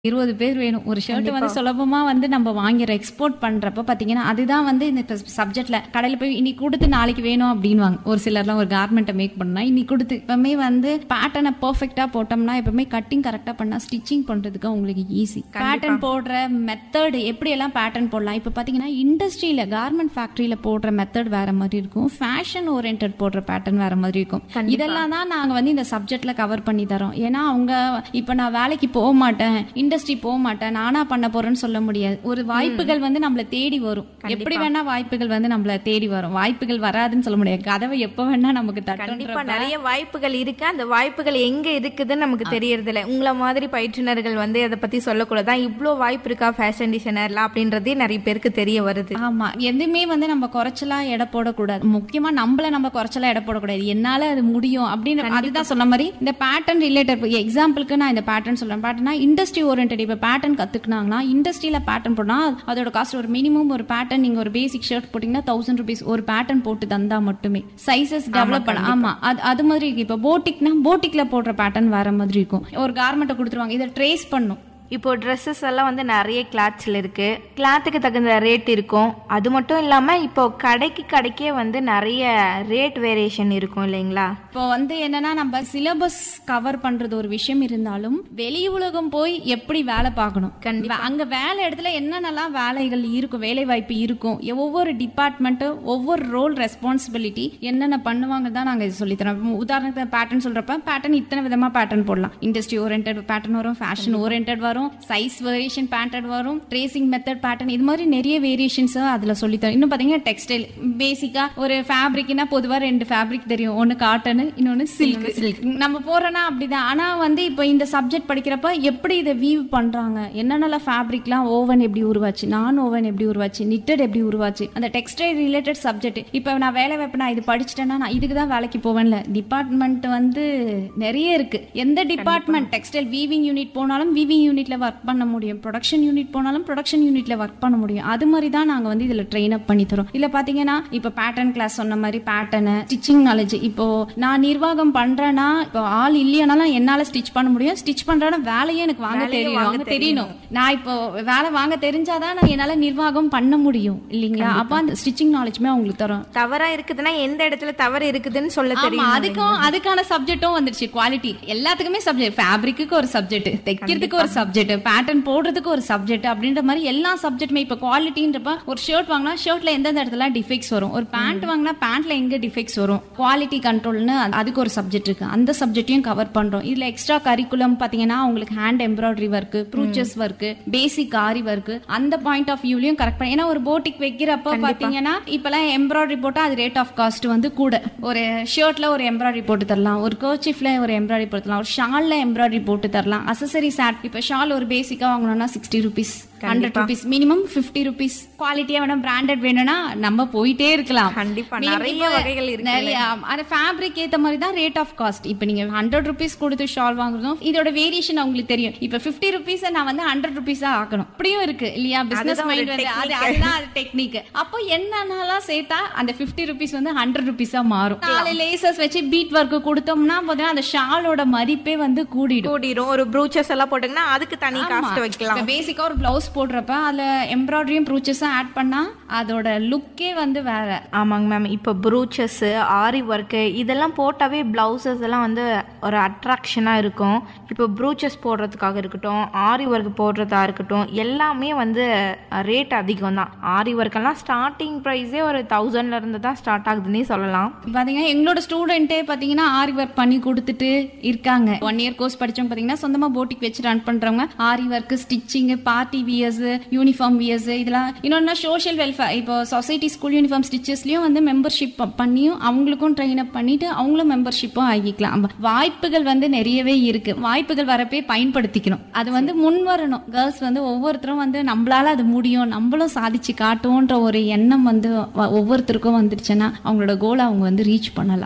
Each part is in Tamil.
இருபது பேர் வேணும் ஒரு ஷர்ட் வந்து சுலபமா வந்து நம்ம வாங்கிற எக்ஸ்போர்ட் பண்றப்ப பாத்தீங்கன்னா அதுதான் வந்து இந்த சப்ஜெக்ட்ல கடையில போய் இன்னைக்கு கொடுத்து நாளைக்கு வேணும் அப்படின்வாங்க ஒரு சிலர்லாம் ஒரு கார்மெண்ட்டை மேக் பண்ணா இன்னைக்கு கொடுத்து எப்பவுமே வந்து பேட்டர்னை பெர்ஃபெக்ட்டா போட்டோம்னா எப்பவுமே கட்டிங் கரெக்டா பண்ணா ஸ்டிச்சிங் பண்றதுக்கு உங்களுக்கு ஈஸி பேட்டர்ன் போடுற மெத்தட் எப்படி எல்லாம் பேட்டர்ன் போடலாம் இப்ப பாத்தீங்கன்னா இண்டஸ்ட்ரியில கார்மெண்ட் ஃபேக்டரியில போடுற மெத்தட் வேற மாதிரி இருக்கும் ஃபேஷன் ஓரியன்ட் போடுற பேட்டர்ன் வேற மாதிரி இருக்கும் இதெல்லாம் தான் நாங்க வந்து இந்த சப்ஜெக்ட்ல கவர் பண்ணி தரோம் ஏன்னா அவங்க இப்ப நான் வேலைக்கு போக மாட்டேன் இண்டஸ்ட்ரி போக மாட்டேன் நானா பண்ண போறேன்னு சொல்ல முடியாது ஒரு வாய்ப்புகள் வந்து நம்மள தேடி வரும் எப்படி வேணா வாய்ப்புகள் வந்து நம்மள தேடி வரும் வாய்ப்புகள் வராதுன்னு சொல்ல முடியாது கதவை எப்ப வேணா நமக்கு கண்டிப்பா தட்டுன்ற நிறைய வாய்ப்புகள் இருக்கு அந்த வாய்ப்புகள் எங்க இருக்குதுன்னு நமக்கு தெரியறது இல்ல உங்களை மாதிரி பயிற்றுனர்கள் வந்து அதை பத்தி சொல்லக்கூடாது இவ்ளோ வாய்ப்பு இருக்கா ஃபேஷன் டிசைனர்ல அப்படின்றதே நிறைய பேருக்கு தெரிய வருது ஆமா எதுவுமே வந்து நம்ம குறைச்சலா எடை போடக்கூடாது முக்கியமா நம்மள நம்ம குறைச்சலா எடை போடக்கூடாது என்னால அது முடியும் அப்படின்னு அதுதான் சொன்ன மாதிரி இந்த பேட்டர்ன் ரிலேட்டட் எக்ஸாம்பிளுக்கு நான் இந்த பேட்டர்ன் சொல்றேன் பேட்டர்னா இண்டஸ்ட்ரி ஓரியன்ட் இப்ப பேட்டர்ன் கத்துக்கினாங்கன்னா இண்டஸ்ட்ரியில பேட்டர்ன் போனா அதோட காஸ்ட் ஒரு மினிமம் ஒரு பேட்டர்ன் நீங்க ஒரு பேசிக் ஷர்ட் போட்டீங்கன்னா தௌசண்ட் ருபீஸ் ஒரு பேட்டர்ன் போட்டு தந்தா மட்டுமே சைசஸ் டெவலப் பண்ண ஆமா அது அது மாதிரி இருக்கு இப்ப போட்டிக்னா போட்டிக்ல போடுற பேட்டர்ன் வேற மாதிரி இருக்கும் ஒரு கார்மெண்ட்டை கொடுத்துருவாங்க இதை ட்ரேஸ் பண்ணும் இப்போ ட்ரெஸ்ஸஸ் எல்லாம் வந்து நிறைய கிளாத்ஸ்ல இருக்கு கிளாத்துக்கு தகுந்த ரேட் இருக்கும் அது மட்டும் இல்லாம இப்போ கடைக்கு கடைக்கே வந்து நிறைய ரேட் வேரியேஷன் இருக்கும் இல்லைங்களா இப்போ வந்து என்னன்னா நம்ம சிலபஸ் கவர் பண்றது ஒரு விஷயம் இருந்தாலும் வெளி உலகம் போய் எப்படி வேலை பார்க்கணும் கண்டிப்பா. அங்க வேலை இடத்துல என்னென்னலாம் வேலைகள் இருக்கும் வேலை வாய்ப்பு இருக்கும் ஒவ்வொரு டிபார்ட்மெண்ட்டும் ஒவ்வொரு ரோல் ரெஸ்பான்சிபிலிட்டி என்னென்ன பண்ணுவாங்க தான் நாங்க இது சொல்லித்தரோம் உதாரணத்துக்கு பேட்டர்ன் சொல்றப்ப பேட்டர்ன் இத்தனை விதமா பேட்டர்ன் போடலாம் இண்டஸ்ட்ரி ஓரியன்ட் பேட்டர்ன் வரும் ஃபேஷன் ஓரியன்ட் வரும் சைஸ் வேரியேஷன் பேட்டர்ன் வரும் ட்ரேசிங் மெத்தட் பேட்டர்ன் இது மாதிரி நிறைய வேரியேஷன்ஸ் அதுல சொல்லித்தரோம் இன்னும் பாத்தீங்கன்னா டெக்ஸ்டைல் பேசிக்கா ஒரு ஃபேப்ரிக்னா பொதுவா ரெண்டு ஃபேப்ரிக் தெரியும் ஒன்னு காட்டன் இன்னொன்னு சில்க் நம்ம போறோம்னா அப்படிதான் ஆனா வந்து இப்போ இந்த சப்ஜெக்ட் படிக்கிறப்ப எப்படி இதை வீவ் பண்றாங்க என்னென்ன ஃபேப்ரிக்லாம் ஓவன் எப்படி உருவாச்சு நான் ஓவன் எப்படி உருவாச்சு நிட்டட் எப்படி உருவாச்சு அந்த டெக்ஸ்டைல் ரிலேட்டட் சப்ஜெக்ட் இப்போ நான் வேலை வைப்பேன் நான் இது படிச்சிட்டேன்னா நான் இதுக்கு தான் வேலைக்கு போவேன்ல டிபார்ட்மெண்ட் வந்து நிறைய இருக்கு எந்த டிபார்ட்மெண்ட் டெக்ஸ்டைல் வீவிங் யூனிட் போனாலும் வீவிங் யூனிட்ல ஒர்க் பண்ண முடியும் ப்ரொடக்ஷன் யூனிட் போனாலும் ப்ரொடக்ஷன் யூனிட்ல ஒர்க் பண்ண முடியும் அது மாதிரி தான் நாங்க வந்து இதுல ட்ரெயின் அப் பண்ணி தரோம் இல்ல பாத்தீங்கன்னா இப்போ பேட்டர்ன் கிளாஸ் சொன்ன மாதிரி பேட்டர்னு ஸ்டிச்சிங் நாலேஜ் இப்போ நான் நிர்வாகம் பண்றேன்னா இப்போ ஆள் இல்லையானாலும் என்னால ஸ்டிச் பண்ண முடியும் ஸ்டிச் பண்றேன்னா வேலையே எனக்கு வாங்க தெரியும் வாங்க தெரியணும் நான் இப்போ வேலை வாங்க தெரிஞ்சாதான் நான் என்னால நிர்வாகம் பண்ண முடியும் இல்லைங்களா அப்ப அந்த ஸ்டிச்சிங் நாலேஜ்மே அவங்களுக்கு தரோம் தவறா இருக்குதுன்னா எந்த இடத்துல தவறு இருக்குதுன்னு சொல்ல ஆமா தெரியும் அதுக்கும் அதுக்கான சப்ஜெக்ட்டும் வந்துருச்சு குவாலிட்டி எல்லாத்துக்குமே சப்ஜெக்ட் ஃபேப்ரிக்கு ஒரு சப்ஜெக்ட் தைக்கிறதுக்கு ஒரு சப்ஜெக்ட் பேட்டர்ன் போடுறதுக்கு ஒரு சப்ஜெக்ட் அப்படின்ற மாதிரி எல்லா சப்ஜெக்ட்டுமே இப்ப குவாலிட்டின்றப்ப ஒரு ஷர்ட் வாங்கினா ஷர்ட்ல எந்தெந்த இடத்துல டிஃபெக்ட்ஸ் வரும் ஒரு பேண்ட் வாங்கினா பேண்ட்ல எங்க டிஃபெக்ட்ஸ் வரும் குவாலிட்டி கண்ட்ரோல்னு அதுக்கு ஒரு சப்ஜெக்ட் இருக்கு அந்த சப்ஜெக்டையும் கவர் பண்றோம் இதுல எக்ஸ்ட்ரா கரிக்குலம் பாத்தீங்கன்னா உங்களுக்கு hand embroidery work brooches work basic aari work அந்த பாயிண்ட் ஆஃப் வியூலயும் கரெக்ட் பண்ணி ஏன்னா ஒரு போட்டிக் வைக்கிறப்ப பாத்தீங்கன்னா இப்பெல்லாம் எம்ப்ராய்டரி போட்டா அது ரேட் ஆஃப் காஸ்ட் வந்து கூட ஒரு ஷர்ட்ல ஒரு எம்ப்ராய்டரி போட்டு தரலாம் ஒரு கர்ச்சிஃப்ல ஒரு எம்ப்ராய்டரி போட்டு தரலாம் ஒரு ஷால்ல எம்ப்ராய்டரி போட்டு தரலாம் அசசரிஸ் ஆட் இப்ப ஷால் ஒரு பேசிக்கா வாங்கணும்னா sixty rupees hundred rupees minimum fifty rupees குவாலிட்டியா வேணும் பிராண்டட் வேணும்னா நம்ம போயிட்டே இருக்கலாம் கண்டிப்பா Minimum நிறைய இப்ப வகைகள் இருக்கு நிறைய ஆமா. அது ஃபேப்ரிக் ஏத்த மாதிரி தான் ரேட் ஆஃப் காஸ்ட் இப்போ நீங்க ஹண்ட்ரட் ருபீஸ் கொடுத்து ஷால் வாங்குறதும் இதோட வேரியேஷன் உங்களுக்கு தெரியும் இப்போ ஃபிஃப்டி ருபீஸ் நான் வந்து ஹண்ட்ரட் ருபீஸா ஆக்கணும் அப்படியும் இருக்கு இல்லையா பிசினஸ் அதுதான் ஒரு மைண்ட் வந்து அது அதுதான் அது டெக்னிக் அப்போ என்னென்னலாம் சேர்த்தா அந்த ஃபிஃப்டி ருபீஸ் வந்து ஹண்ட்ரட் ருபீஸா மாறும் நாலு லேசஸ் வச்சு பீட் ஒர்க் கொடுத்தோம்னா பார்த்தீங்கன்னா அந்த ஷாலோட மதிப்பே வந்து கூடிடும் கூடிரும் ஒரு ப்ரூச்சஸ் எல்லாம் போட்டீங்கன்னா அதுக்கு தனி காஸ்ட் வைக்கலாம் பேசிக்கா ஒரு பிளவுஸ் போடுறப்ப அதுல எம்ப்ராய்டரியும் ப்ரூச்சஸும் ஆட் பண்ணா அதோட லுக்கே வந்து வேற ஆமாங்க மேம் இப்போ ப்ரூச்சஸ் ஆரி ஒர்க்கு இதெல்லாம் போட்டாவே பிளவுசஸ் எல்லாம் வந்து ஒரு அட்ராக்ஷனாக இருக்கும் இப்போ ப்ரூச்சஸ் போடுறதுக்காக இருக்கட்டும் ஆரி ஒர்க் போடுறதா இருக்கட்டும் எல்லாமே வந்து ரேட் அதிகம் தான் ஆரி ஒர்க்கெல்லாம் ஸ்டார்டிங் ப்ரைஸே ஒரு தௌசண்ட்ல இருந்து தான் ஸ்டார்ட் ஆகுதுன்னே சொல்லலாம் பாத்தீங்கன்னா எங்களோட ஸ்டூடெண்ட்டே பாத்தீங்கன்னா ஆரி ஒர்க் பண்ணி கொடுத்துட்டு இருக்காங்க ஒன் இயர் கோர்ஸ் படிச்சவங்க பாத்தீங்கன்னா சொந்தமா போட்டிக் வச்சு ரன் பண்றவங்க aari work stitching party wears uniform wears இதெல்லாம் இன்னொன்னா சோஷியல் வெல்ஃபேர் இப்போ சொசைட்டி ஸ்கூல் யூனிஃபார்ம் ஸ்டிச்சஸ்லயும் வந்து மெம்பர்ஷிப் பண்ணியும் அவங்களுக்கும் ட்ரெயின் அப் பண்ணிட்டு அவங்களும் மெம்பர்ஷிப்பும் ஆகிக்கலாம் வாய்ப்புகள் வந்து நிறையவே இருக்கு வாய்ப்புகள் வரப்பே பயன்படுத்திக்கணும் அது வந்து முன் வரணும் கேர்ள்ஸ் வந்து ஒவ்வொருத்தரும் வந்து நம்மளால அது முடியும் நம்மளும் சாதிச்சு காட்டுவோன்ற ஒரு எண்ணம் வந்து வ- ஒவ்வொருத்தருக்கும் வந்துருச்சுன்னா அவங்களோட கோலை அவங்க வந்து ரீச் பண்ணலாம்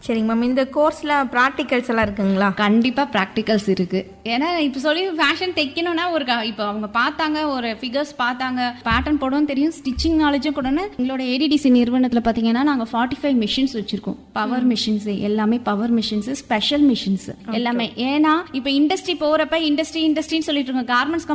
சரிங்க மேம் இந்த கோர்ஸில் ப்ராக்டிகல்ஸ் எல்லாம் இருக்குங்களா கண்டிப்பா ப்ராக்டிகல்ஸ் இருக்கு ஏன்னா இப்ப சொல்லி ஃபேஷன் தைக்கணும்னா ஒரு க- இப்போ அவங்க பார்த்தாங்க ஒரு ஃபிகர்ஸ் பார்த்தாங்க பேட்டர்ன் போடவும் தெரியும் ஸ்டிச்சிங் நாலேஜும் கூட எங்களோட ஏடிடிசி நிறுவனத்துல பாத்தீங்கன்னா நாங்க ஃபார்ட்டி ஃபைவ் மிஷின்ஸ் வச்சிருக்கோம் பவர் மிஷின்ஸ் எல்லாமே பவர் மிஷின்ஸ் ஸ்பெஷல் மிஷின்ஸ் எல்லாமே ஏன்னா இப்போ இண்டஸ்ட்ரி போறப்ப இண்டஸ்ட்ரி இண்டஸ்ட்ரின்னு சொல்லிட்டு இருக்கோம் கார்மெண்ட்ஸ்